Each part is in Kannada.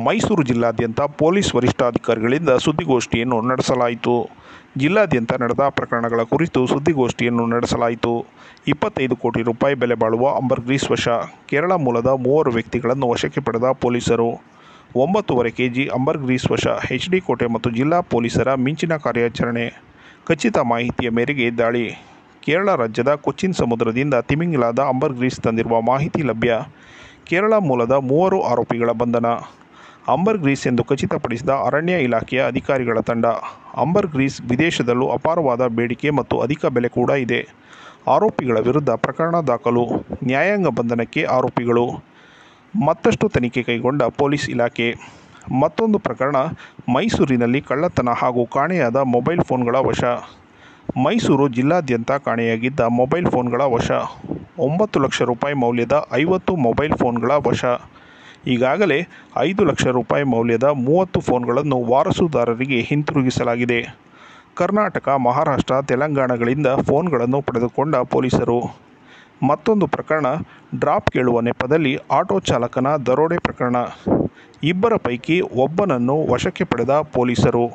ಮೈಸೂರು ಜಿಲ್ಲಾದ್ಯಂತ ಪೊಲೀಸ್ ವರಿಷ್ಠಾಧಿಕಾರಿಗಳಿಂದ ಸುದ್ದಿಗೋಷ್ಠಿಯನ್ನು ನಡೆಸಲಾಯಿತು ಜಿಲ್ಲಾದ್ಯಂತ ನಡೆದ ಪ್ರಕರಣಗಳ ಕುರಿತು ಸುದ್ದಿಗೋಷ್ಠಿಯನ್ನು ನಡೆಸಲಾಯಿತು ಇಪ್ಪತ್ತೈದು ಕೋಟಿ ರೂಪಾಯಿ ಬೆಲೆ ಬಾಳುವ ಅಂಬರ್ಗ್ರೀಸ್ ವಶ ಕೇರಳ ಮೂಲದ ಮೂವರು ವ್ಯಕ್ತಿಗಳನ್ನು ವಶಕ್ಕೆ ಪಡೆದ ಪೊಲೀಸರು ಒಂಬತ್ತೂವರೆ ಕೆಜಿ ಅಂಬರ್ಗ್ರೀಸ್ ವಶ ಎಚ್ ಡಿ ಕೋಟೆ ಮತ್ತು ಜಿಲ್ಲಾ ಪೊಲೀಸರ ಮಿಂಚಿನ ಕಾರ್ಯಾಚರಣೆ ಖಚಿತ ಮಾಹಿತಿಯ ಮೇರೆಗೆ ದಾಳಿ ಕೇರಳ ರಾಜ್ಯದ ಕೊಚ್ಚಿನ್ ಸಮುದ್ರದಿಂದ ತಿಮಿಂಗಿಲಾದ ಅಂಬರ್ಗ್ರೀಸ್ ತಂದಿರುವ ಮಾಹಿತಿ ಲಭ್ಯ ಕೇರಳ ಮೂಲದ ಮೂವರು ಆರೋಪಿಗಳ ಬಂಧನ ಅಂಬರ್ ಗ್ರೀಸ್ ಎಂದು ಖಚಿತಪಡಿಸಿದ ಅರಣ್ಯ ಇಲಾಖೆಯ ಅಧಿಕಾರಿಗಳ ತಂಡ ಅಂಬರ್ ಗ್ರೀಸ್ ವಿದೇಶದಲ್ಲೂ ಅಪಾರವಾದ ಬೇಡಿಕೆ ಮತ್ತು ಅಧಿಕ ಬೆಲೆ ಕೂಡ ಇದೆ ಆರೋಪಿಗಳ ವಿರುದ್ಧ ಪ್ರಕರಣ ದಾಖಲು ನ್ಯಾಯಾಂಗ ಬಂಧನಕ್ಕೆ ಆರೋಪಿಗಳು ಮತ್ತಷ್ಟು ತನಿಖೆ ಕೈಗೊಂಡ ಪೊಲೀಸ್ ಇಲಾಖೆ ಮತ್ತೊಂದು ಪ್ರಕರಣ ಮೈಸೂರಿನಲ್ಲಿ ಕಳ್ಳತನ ಹಾಗೂ ಕಾಣೆಯಾದ ಮೊಬೈಲ್ ಫೋನ್ಗಳ ವಶ ಮೈಸೂರು ಜಿಲ್ಲಾದ್ಯಂತ ಕಾಣೆಯಾಗಿದ್ದ ಮೊಬೈಲ್ ಫೋನ್ಗಳ ವಶ ಒಂಬತ್ತು ಲಕ್ಷ ರೂಪಾಯಿ ಮೌಲ್ಯದ ಐವತ್ತು ಮೊಬೈಲ್ ಫೋನ್ಗಳ ವಶ ಈಗಾಗಲೇ ಐದು ಲಕ್ಷ ರೂಪಾಯಿ ಮೌಲ್ಯದ ಮೂವತ್ತು ಫೋನ್ಗಳನ್ನು ವಾರಸುದಾರರಿಗೆ ಹಿಂತಿರುಗಿಸಲಾಗಿದೆ ಕರ್ನಾಟಕ ಮಹಾರಾಷ್ಟ್ರ ತೆಲಂಗಾಣಗಳಿಂದ ಫೋನ್ಗಳನ್ನು ಪಡೆದುಕೊಂಡ ಪೊಲೀಸರು ಮತ್ತೊಂದು ಪ್ರಕರಣ ಡ್ರಾಪ್ ಕೇಳುವ ನೆಪದಲ್ಲಿ ಆಟೋ ಚಾಲಕನ ದರೋಡೆ ಪ್ರಕರಣ ಇಬ್ಬರ ಪೈಕಿ ಒಬ್ಬನನ್ನು ವಶಕ್ಕೆ ಪಡೆದ ಪೊಲೀಸರು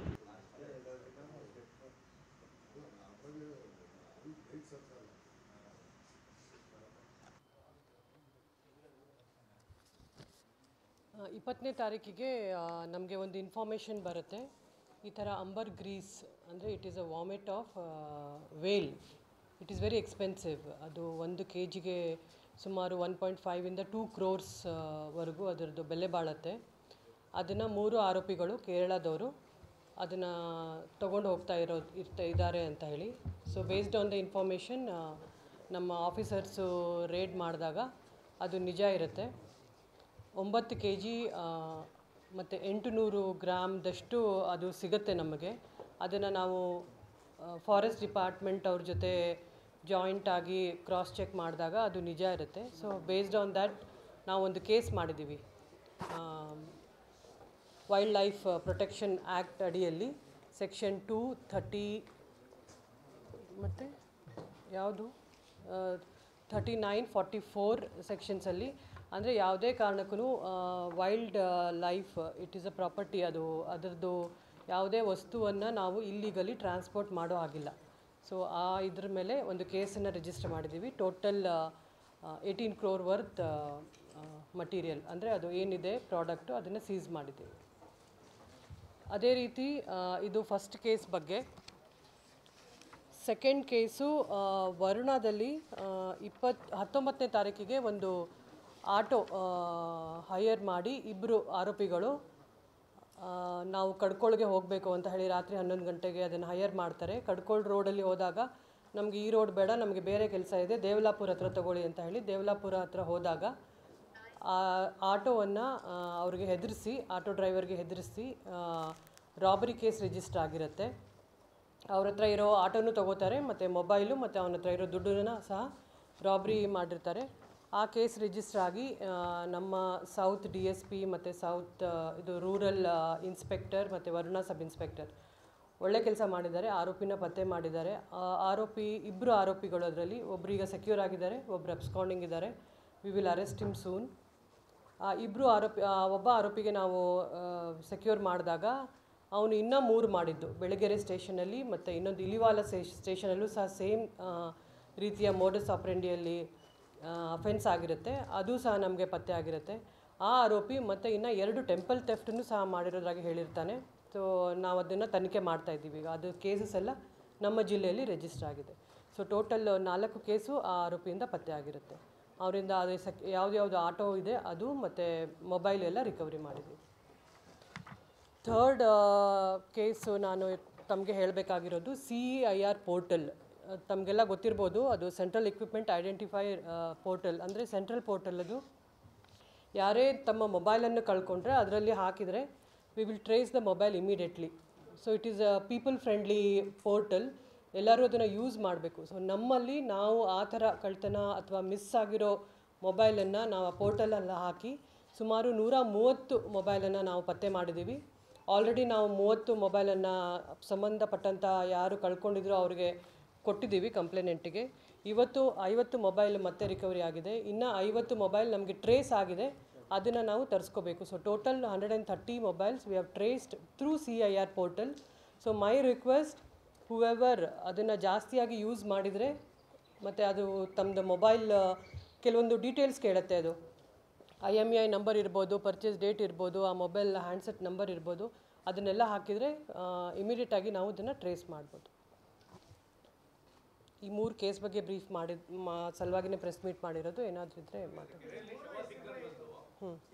ಇಪ್ಪತ್ತನೇ ತಾರೀಕಿಗೆ ನಮಗೆ ಒಂದು ಇನ್ಫಾರ್ಮೇಷನ್ ಬರುತ್ತೆ ಈ ಥರ ಅಂಬರ್ ಗ್ರೀಸ್ ಅಂದರೆ it is a vomit of whale it is very expensive ಅದು ಒಂದು ಕೆ ಜಿಗೆ ಸುಮಾರು ಒನ್ ಪಾಯಿಂಟ್ ಫೈವಿಂದ ಟೂ ಕ್ರೋರ್ಸ್ ವರೆಗೂ ಅದರದ್ದು ಬೆಲೆ ಬಾಳುತ್ತೆ ಅದನ್ನು ಮೂರು ಆರೋಪಿಗಳು ಕೇರಳದವರು ಅದನ್ನು ತೊಗೊಂಡು ಹೋಗ್ತಾ ಇರೋ ಇರ್ತಾ ಇದ್ದಾರೆ ಅಂತ ಹೇಳಿ so based on the information ನಮ್ಮ ಆಫೀಸರ್ಸು ರೇಡ್ ಮಾಡಿದಾಗ ಅದು ನಿಜ ಇರುತ್ತೆ ಒಂಬತ್ತು ಕೆ ಜಿ ಮತ್ತು ಎಂಟು ನೂರು ಗ್ರಾಮ್ದಷ್ಟು ಅದು ಸಿಗುತ್ತೆ ನಮಗೆ ಅದನ್ನು ನಾವು ಫಾರೆಸ್ಟ್ ಡಿಪಾರ್ಟ್ಮೆಂಟ್ ಅವ್ರ ಜೊತೆ ಜಾಯಿಂಟ್ ಆಗಿ ಕ್ರಾಸ್ ಚೆಕ್ ಮಾಡಿದಾಗ ಅದು ನಿಜ ಇರುತ್ತೆ ಸೊ ಬೇಸ್ಡ್ ಆನ್ ದ್ಯಾಟ್ ನಾವು ಒಂದು ಕೇಸ್ ಮಾಡಿದ್ದೀವಿ ವೈಲ್ಡ್ ಲೈಫ್ ಪ್ರೊಟೆಕ್ಷನ್ ಆ್ಯಕ್ಟ್ ಅಡಿಯಲ್ಲಿ ಸೆಕ್ಷನ್ ಟೂ ಥರ್ಟಿ ಮತ್ತು ಯಾವುದು ಥರ್ಟಿ ನೈನ್ ಫಾರ್ಟಿ ಫೋರ್ ಸೆಕ್ಷನ್ಸಲ್ಲಿ ಅಂದರೆ ಯಾವುದೇ ಕಾರಣಕ್ಕೂ wildlife it is a property ಅದು ಅದರದ್ದು ಯಾವುದೇ ವಸ್ತುವನ್ನು ನಾವು ಇಲ್ಲಿಗಲಿ ಟ್ರಾನ್ಸ್ಪೋರ್ಟ್ ಮಾಡೋ ಆಗಿಲ್ಲ ಸೊ ಆ ಇದ್ರ ಮೇಲೆ ಒಂದು ಕೇಸನ್ನು ರಿಜಿಸ್ಟರ್ ಮಾಡಿದ್ದೀವಿ total eighteen crore worth material ಅಂದರೆ ಅದು ಏನಿದೆ ಪ್ರಾಡಕ್ಟು ಅದನ್ನು ಸೀಸ್ ಮಾಡಿದ್ದೀವಿ ಅದೇ ರೀತಿ ಇದು ಫಸ್ಟ್ ಕೇಸ್ ಬಗ್ಗೆ ಸೆಕೆಂಡ್ ಕೇಸು ವರುಣಾದಲ್ಲಿ ಇಪ್ಪತ್ತು ಹತ್ತೊಂಬತ್ತನೇ ತಾರೀಕಿಗೆ ಒಂದು ಆಟೋ ಹೈಯರ್ ಮಾಡಿ ಇಬ್ಬರು ಆರೋಪಿಗಳು ನಾವು ಕಡ್ಕೊಳ್ಗೆ ಹೋಗಬೇಕು ಅಂತ ಹೇಳಿ ರಾತ್ರಿ ಹನ್ನೊಂದು ಗಂಟೆಗೆ ಅದನ್ನು ಹೈಯರ್ ಮಾಡ್ತಾರೆ ಕಡ್ಕೊಳ್ ರೋಡಲ್ಲಿ ಹೋದಾಗ ನಮಗೆ ಈ ರೋಡ್ ಬೇಡ ನಮಗೆ ಬೇರೆ ಕೆಲಸ ಇದೆ ದೇವಲಾಪುರ ಹತ್ರ ತಗೊಳ್ಳಿ ಅಂತ ಹೇಳಿ ದೇವಲಾಪುರ ಹತ್ರ ಹೋದಾಗ ಆ ಆಟೋವನ್ನು ಅವ್ರಿಗೆ ಹೆದರಿಸಿ ಆಟೋ ಡ್ರೈವರ್ಗೆ ಹೆದರಿಸಿ ರಾಬರಿ ಕೇಸ್ ರಿಜಿಸ್ಟರ್ ಆಗಿರುತ್ತೆ ಅವ್ರ ಹತ್ರ ಇರೋ ಆಟೋನು ತೊಗೋತಾರೆ ಮತ್ತು ಮೊಬೈಲು ಮತ್ತು ಅವನ ಹತ್ರ ಇರೋ ದುಡ್ಡನ್ನು ಸಹ ರಾಬ್ರಿ ಮಾಡಿರ್ತಾರೆ ಆ ಕೇಸ್ ರಿಜಿಸ್ಟರ್ ಆಗಿ ನಮ್ಮ ಸೌತ್ ಡಿ ಎಸ್ ಪಿ ಮತ್ತು ಸೌತ್ ಇದು ರೂರಲ್ ಇನ್ಸ್ಪೆಕ್ಟರ್ ಮತ್ತು ವರುಣ ಸಬ್ ಇನ್ಸ್ಪೆಕ್ಟರ್ ಒಳ್ಳೆ ಕೆಲಸ ಮಾಡಿದ್ದಾರೆ ಆರೋಪಿನ ಪತ್ತೆ ಮಾಡಿದ್ದಾರೆ ಆರೋಪಿ ಇಬ್ಬರು ಆರೋಪಿಗಳು ಅದರಲ್ಲಿ ಒಬ್ಬರೀಗ ಸೆಕ್ಯೂರ್ ಆಗಿದ್ದಾರೆ ಒಬ್ಬರು ಅಬ್ಸ್ಕಾಂಡಿಂಗ್ ಇದ್ದಾರೆ we will arrest him soon ಇಬ್ಬರು ಆರೋಪಿ ಒಬ್ಬ ಆರೋಪಿಗೆ ನಾವು ಸೆಕ್ಯೂರ್ ಮಾಡಿದಾಗ ಅವನು ಇನ್ನೂ ಮೂರು ಮಾಡಿದ್ದು ಬೆಳಗೆರೆ ಸ್ಟೇಷನಲ್ಲಿ ಮತ್ತು ಇನ್ನೊಂದು ಇಲಿವಾಲ ಸ್ಟೇಷನಲ್ಲೂ ಸಹ ಸೇಮ್ ರೀತಿಯ ಮೋಡಸ್ ಆಪ್ರೆಂಡಿಯಲ್ಲಿ ಅಫೆನ್ಸ್ ಆಗಿರುತ್ತೆ ಅದು ಸಹ ನಮಗೆ ಪತ್ತೆ ಆಗಿರುತ್ತೆ ಆ ಆರೋಪಿ ಮತ್ತು ಇನ್ನು ಎರಡು ಟೆಂಪಲ್ ಥೆಫ್ಟನ್ನು ಸಹ ಮಾಡಿರೋದಾಗಿ ಹೇಳಿರ್ತಾನೆ ಸೊ ನಾವು ಅದನ್ನು ತನಿಖೆ ಮಾಡ್ತಾ ಇದ್ದೀವಿ ಈಗ ಅದು ಕೇಸಸ್ ಎಲ್ಲ ನಮ್ಮ ಜಿಲ್ಲೆಯಲ್ಲಿ ರಿಜಿಸ್ಟರ್ ಆಗಿದೆ ಸೊ ಟೋಟಲ್ ನಾಲ್ಕು ಕೇಸು ಆ ಆರೋಪಿಯಿಂದ ಪತ್ತೆ ಆಗಿರುತ್ತೆ ಅವರಿಂದ ಅದು ಸಕ್ ಯಾವ್ದು ಆಟೋ ಇದೆ ಅದು ಮತ್ತು ಮೊಬೈಲ್ ಎಲ್ಲ ರಿಕವರಿ ಮಾಡಿದ್ದೀವಿ ಥರ್ಡ್ ಕೇಸು ನಾನು ತಮಗೆ ಹೇಳಬೇಕಾಗಿರೋದು C E I R portal ತಮಗೆಲ್ಲ ಗೊತ್ತಿರ್ಬೋದು ಅದು ಸೆಂಟ್ರಲ್ ಎಕ್ವಿಪ್ಮೆಂಟ್ ಐಡೆಂಟಿಫೈ ಪೋರ್ಟಲ್ ಅಂದರೆ ಸೆಂಟ್ರಲ್ ಪೋರ್ಟಲ್ ಅದು ಯಾರೇ ತಮ್ಮ ಮೊಬೈಲನ್ನು ಕಳ್ಕೊಂಡ್ರೆ ಅದರಲ್ಲಿ ಹಾಕಿದರೆ we will trace the mobile immediately so it is a people friendly portal ಎಲ್ಲರೂ ಅದನ್ನು ಯೂಸ್ ಮಾಡಬೇಕು ಸೊ ನಮ್ಮಲ್ಲಿ ನಾವು ಆ ಥರ ಕಳ್ತನ ಅಥವಾ ಮಿಸ್ ಆಗಿರೋ ಮೊಬೈಲನ್ನು ನಾವು ಆ ಪೋರ್ಟಲಲ್ಲಿ ಹಾಕಿ ಸುಮಾರು ನೂರ ಮೂವತ್ತು ಮೊಬೈಲನ್ನು ನಾವು ಪತ್ತೆ ಮಾಡಿದ್ದೀವಿ ಆಲ್ರೆಡಿ ನಾವು ಮೂವತ್ತು ಮೊಬೈಲನ್ನು ಸಂಬಂಧಪಟ್ಟಂಥ ಯಾರು ಕಳ್ಕೊಂಡಿದ್ರು ಅವ್ರಿಗೆ ಕೊಟ್ಟಿದ್ದೀವಿ ಕಂಪ್ಲೇನೆಂಟಿಗೆ ಇವತ್ತು ಐವತ್ತು ಮೊಬೈಲ್ ಮತ್ತೆ ರಿಕವರಿ ಆಗಿದೆ ಇನ್ನು ಐವತ್ತು ಮೊಬೈಲ್ ನಮಗೆ ಟ್ರೇಸ್ ಆಗಿದೆ ಅದನ್ನು ನಾವು ತರಿಸ್ಕೋಬೇಕು so total hundred and thirty mobiles we have traced through C I R portal so my request however ಅದನ್ನು ಜಾಸ್ತಿಯಾಗಿ ಯೂಸ್ ಮಾಡಿದರೆ ಮತ್ತು ಅದು ತಮ್ಮದು ಮೊಬೈಲ್ ಕೆಲವೊಂದು ಡೀಟೇಲ್ಸ್ ಕೇಳುತ್ತೆ ಅದು I M E I number ಇರ್ಬೋದು ಪರ್ಚೇಸ್ ಡೇಟ್ ಇರ್ಬೋದು ಆ ಮೊಬೈಲ್ ಹ್ಯಾಂಡ್ಸೆಟ್ ನಂಬರ್ ಇರ್ಬೋದು ಅದನ್ನೆಲ್ಲ ಹಾಕಿದರೆ ಇಮಿಡಿಯೇಟಾಗಿ ನಾವು ಅದನ್ನು ಟ್ರೇಸ್ ಮಾಡ್ಬೋದು ಈ ಮೂರು ಕೇಸ್ ಬಗ್ಗೆ ಬ್ರೀಫ್ ಮಾಡಿದ ಮಾ ಸಲುವಾಗಿನೇ ಪ್ರೆಸ್ ಮೀಟ್ ಮಾಡಿರೋದು ಏನಾದರೂ ಇದ್ದರೆ ಮಾತಾಡಿ ಹ್ಞೂ